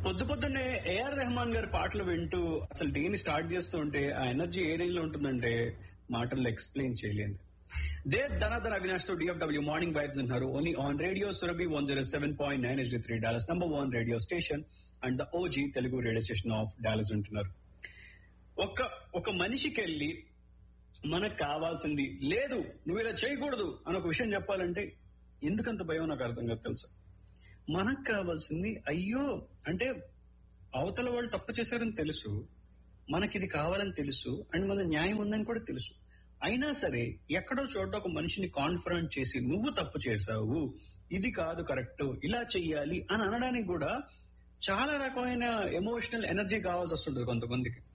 పొద్దు పొద్దున్నే ఏఆర్ రెహమాన్ గారి పాటలు వింటూ అసలు డేని స్టార్ట్ చేస్తూ ఉంటే ఆ ఎనర్జీ ఏ రేంజ్ లో ఉంటుందంటే మాటల్లో ఎక్స్ప్లెయిన్ చేయలేదు దేవ్ ధనాధర్ అవినాష్ తో డిఎఫ్డబ్ల్యూ మార్నింగ్ వైబ్స్ ఉన్నారు only on radio Surabhi one zero seven point nine S three Dallas number one radio station and the OG Telugu radio station of Dallas ఉంటున్నారు ఒక ఒక మనిషికి వెళ్ళి మనకు కావాల్సింది లేదు నువ్వు ఇలా చేయకూడదు అని ఒక విషయం చెప్పాలంటే ఎందుకంత భయం నాకు అర్థం కాదు తెలుసా మనకు కావాల్సింది అయ్యో అంటే అవతల వాళ్ళు తప్పు చేశారని తెలుసు మనకి ఇది కావాలని తెలుసు అండ్ మన న్యాయం ఉందని కూడా తెలుసు అయినా సరే ఎక్కడో చోట ఒక మనిషిని కాన్ఫరెంట్ చేసి నువ్వు తప్పు చేశావు ఇది కాదు కరెక్ట్ ఇలా చెయ్యాలి అని అనడానికి కూడా చాలా రకమైన ఎమోషనల్ ఎనర్జీ కావాల్సి వస్తుంటుంది కొంతమందికి